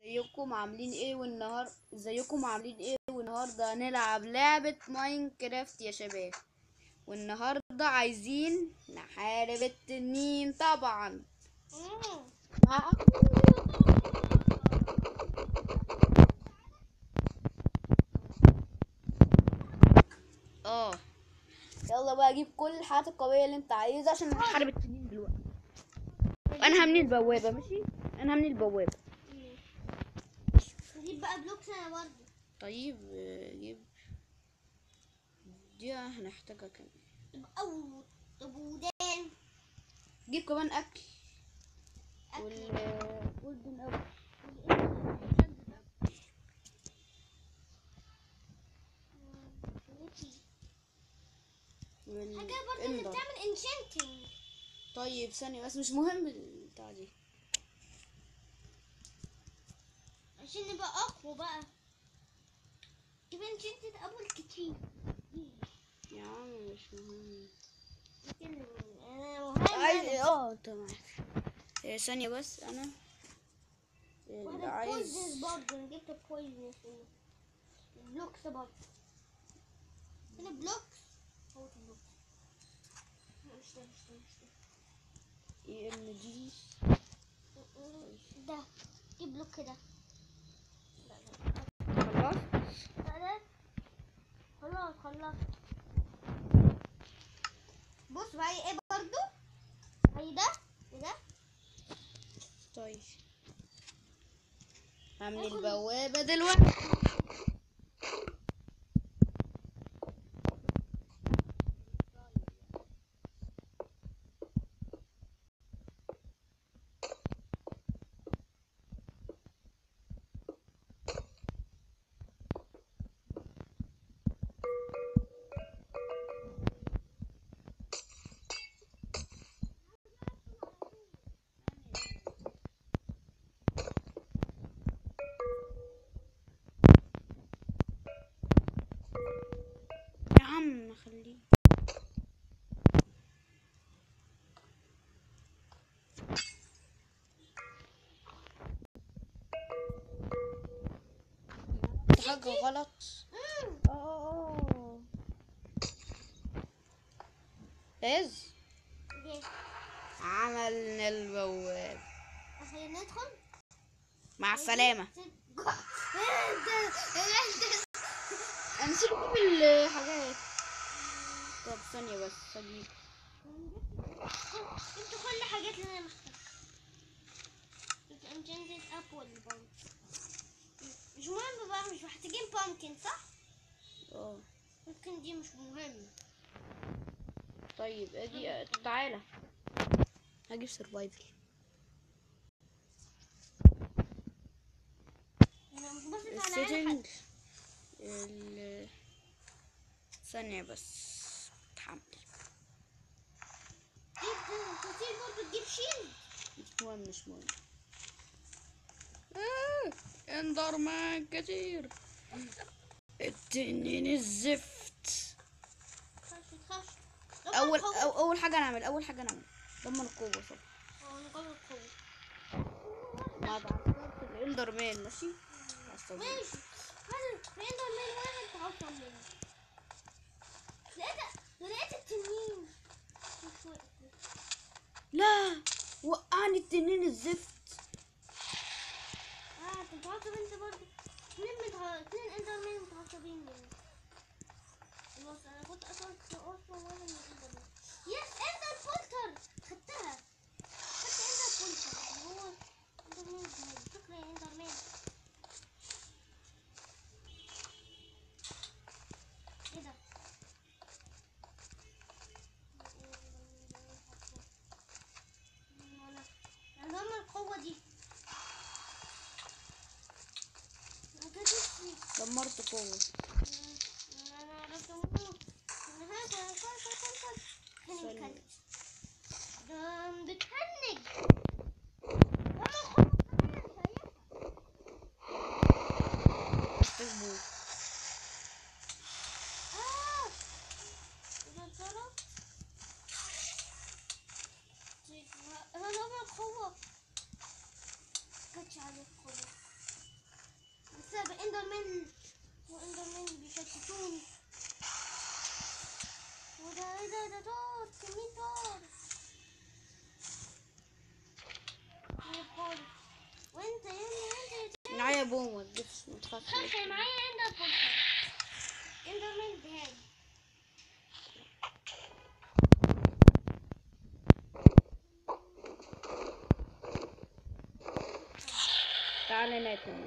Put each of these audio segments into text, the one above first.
ازيكم عاملين ايه والنهار ازيكم عاملين ايه والنهارده هنلعب لعبة ماينكرافت يا شباب والنهارده عايزين نحارب التنين طبعا مع اه يلا بقى اجيب كل الحاجات القوية اللي انت عايزها عشان نحارب التنين دلوقتي انا همني البوابة ماشي انا همني البوابة نجيب بقى بلوكس انا برضه طيب آه، جيب دي هنحتاجها كمان طب او طب ودان جيب كمان اكل أكل. وال والدن أوي. وال حاجة برضه اللي إندر. بتعمل انشنتنج طيب ثانية بس مش مهم البتاع دي عشان نبقى اقوى بقى جيب انشنتد ابل كتير يا عم مش مهم لكن انا مهم عايز أنا. اه انت معاك آه، ثانية بس انا اللي واحدة عايز بويزنس برضه انا جبت بويزنس بلوكس برضه هنا بلوكس هو بلوكس مش ده مش ده مش ده اي ام جي ده جيب بلوك كده لا خلاص لا لا ده خلاص خلاص بص بقى ايه برضو هي ده وده طيب هعمل هاخد- البوابة دلوقتي يا عم خليه عملت حاجة غلط اه لازم دي عملنا البواب خلينا ندخل مع السلامة انا نسيت اجيب الحاجات طب ثانية بس اجيب جبت كل الحاجات اللي انا محتاجها جبت انجنتد ابل برضه مش مهم بقى مش محتاجين بامكن صح؟ اه ممكن دي مش مهم طيب ادي تعالى هجيب سرفايفل انا مش باصص على اي السيتنج حد ال ثانية بس اتحمل جيب كتير برضه تجيب شيلد مش مهم مش مهم آه، اندر مان كتير التنين الزفت تخافش تخافش اول أو اول حاجة نعمل اول حاجة نعمل ضمن القوة صح نقوي القوة مع بعسكرة الاندر مان ماشي عصبي. ماشي هذا في اندر مان واحد تعصب منه لقيت لقيت التنين مش وقف. لا وقعني التنين الزفت اه انت متعصب انت برضه اتنين متع... اتنين اندر مان متعصبين مني خلاص انا كنت اصلا كنت اصلا وانا من اندر مان يس اندر فولتر خدتها خدت اندر فولتر اللي هو اندر مان ده فكرة يا اندر مان ايه ده انا انا ضمن القوة دي ما كانتش دمرت قوة انا عرفت اموت انا هاكل كل كل كل كل ثانية. هني كلت ده بتهنج وانا القوة كمان شايفها محتاج بوت اه ده ترى انا ضمن القوة كانتش على القوة بوم ما تجيبش ما تخافش خلاص انا معايا اندر بورتال اندر مان اديها لي تعالى ناكل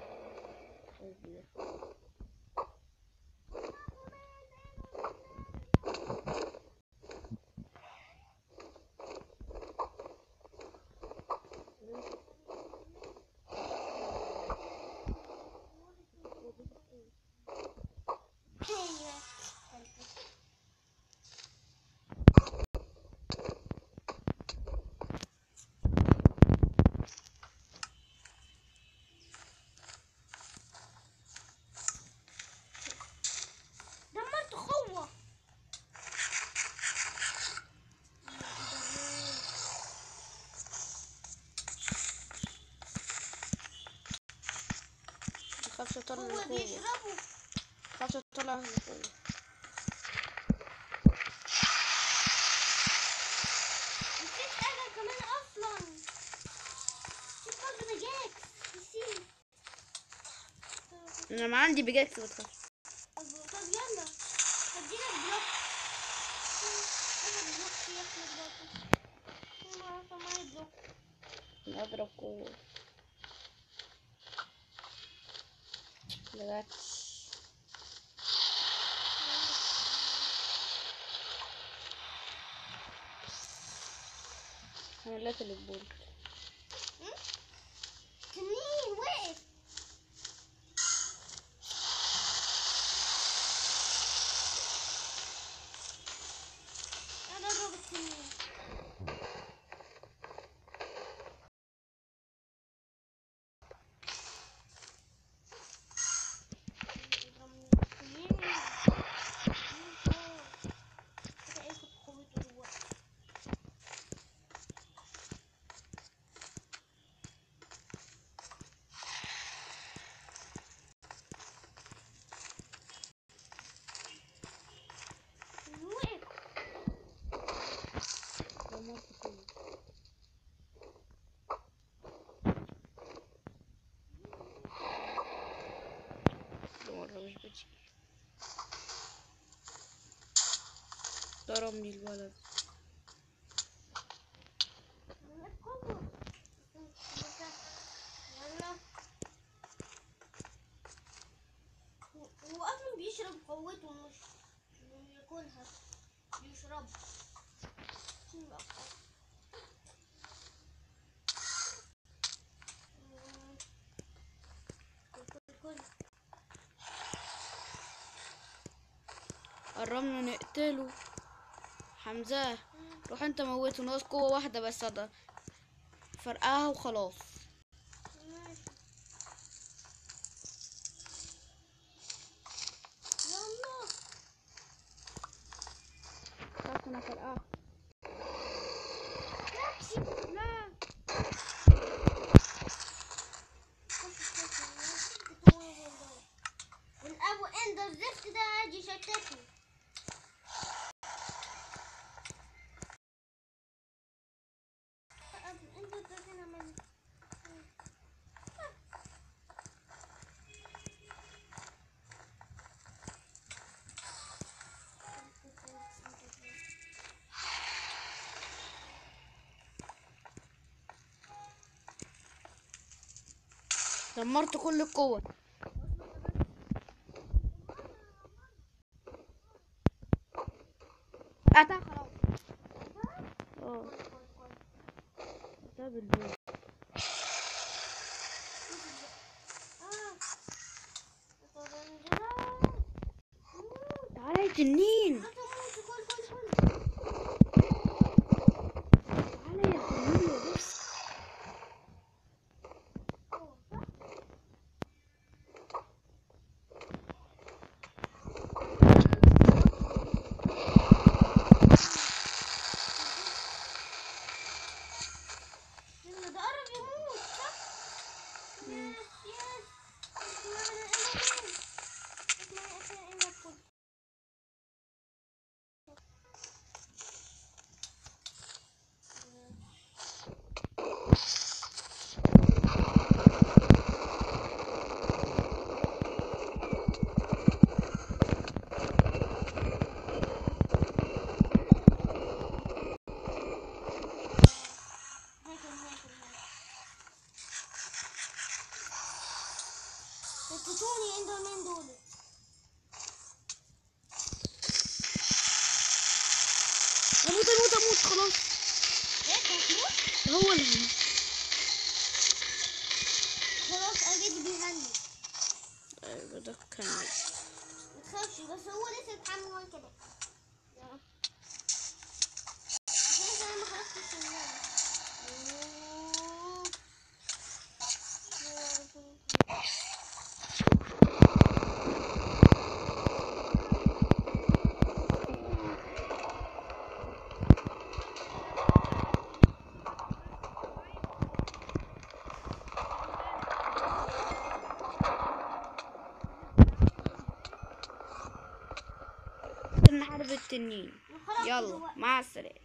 ايوه دمرت قوة ما تخافش اطلع هو لفوق بيشربوا ما تخافش اطلع لفوق نسيت حاجة كمان أصلا نسيت برضه بجاك نسيت انا ما عندي بجاكس ما تخافش طب طب يلا هديلك بلوك انا بلوك يا احمد برضه انا عارفة معايا بلوك اضرب قوة ما جاتش انا لا تليبورت تنين وقف انا اضرب التنين اضرب التنين. كده هياخد قوته دلوقتي وقف دمرت كله مرة مش بتجي ضربني الولد قوة يلا هو اصلا بيشرب قوته مش مش بياكلها بيشرب يبقى قوي. مم. كل كل كل قربنا نقتله حمزة روح انت موته ناقص قوة واحدة بس هذا فرقعها وخلاص ماشي يلا خلاص انا فرقعها نفسي لا والابو اندر زفت ده قاعد يشتتني ابو اندر ده كان عمل دمرت كل القوة قطع خلاص اه ده بالبول تعالى يا تنين تعالى يا تنين يا بس ده قرب يموت صح؟ يس يس اسمعنا انا اسمعنا احنا انا يقتلوني اندر مان دول اموت اموت اموت خلاص ايه هتموت هو اللي خلاص اوريدي بيغني ايوه ده كان متخافش بس هو لسه اتعامل معايا كده يلا. بس انا كمان ما خلصتش اللعبة. أوه. نحارب التنين خلاص يلا دلوقتي. مع السلامة